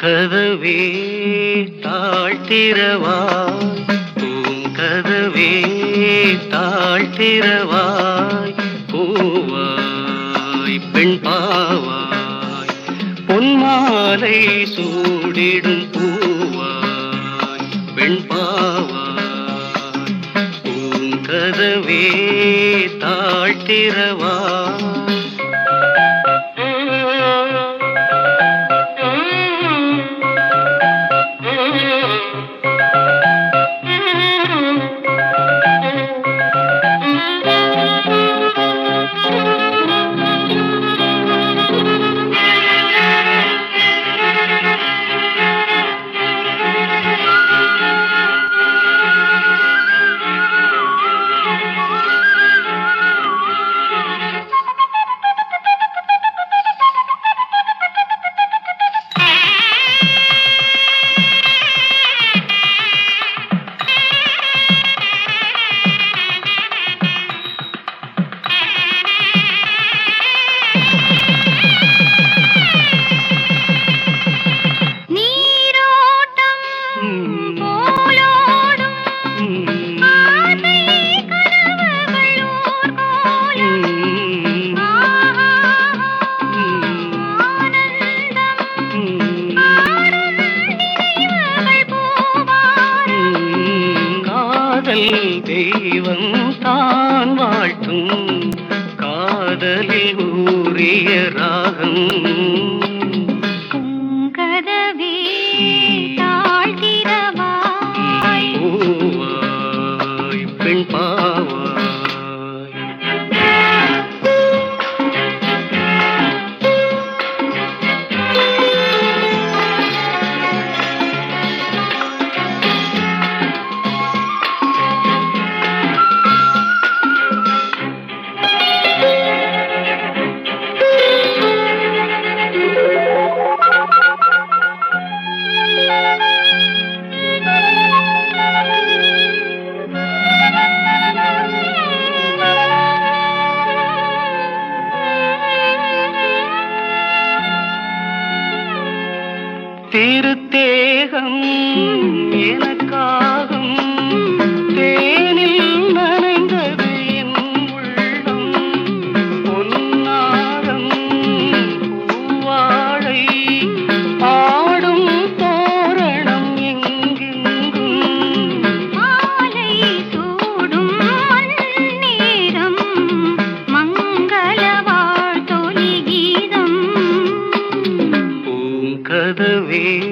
பூங்கதவே தாழ்த்திரவாய் பூங்கதவே தாழ்த்திரவாய் பூவாய் பெண் பாவாய் பொன்மாலை சூடிடும் பூவாய் பெண் பாவாய் பூங்கதவே தாழ்த்திரவாய் நீரோட்டம் போலோடும் ஆசை கனவுகள் ஊர்கோலம் ஆனந்தம் ஆடும் நினைவுகள் பூவாரம் காதல் தெய்வம் தான் வாழ்த்தும் காதலில் ஊறிய ராகம் குங்கதவே தாழ்த்திரவாய் பூவாய் பெண் பாவாய் திருத்தேகம் எனக்காகும் தேனில் நனைந்தது என் உள்ளம் பொன்னாரம் பூவாழை ஆடும் தோரணம் எங்கெங்கும் மாலை சூடும் மண்ணேரம் மங்கள வாழ்த்தொலி கீதம் பூங்கதவே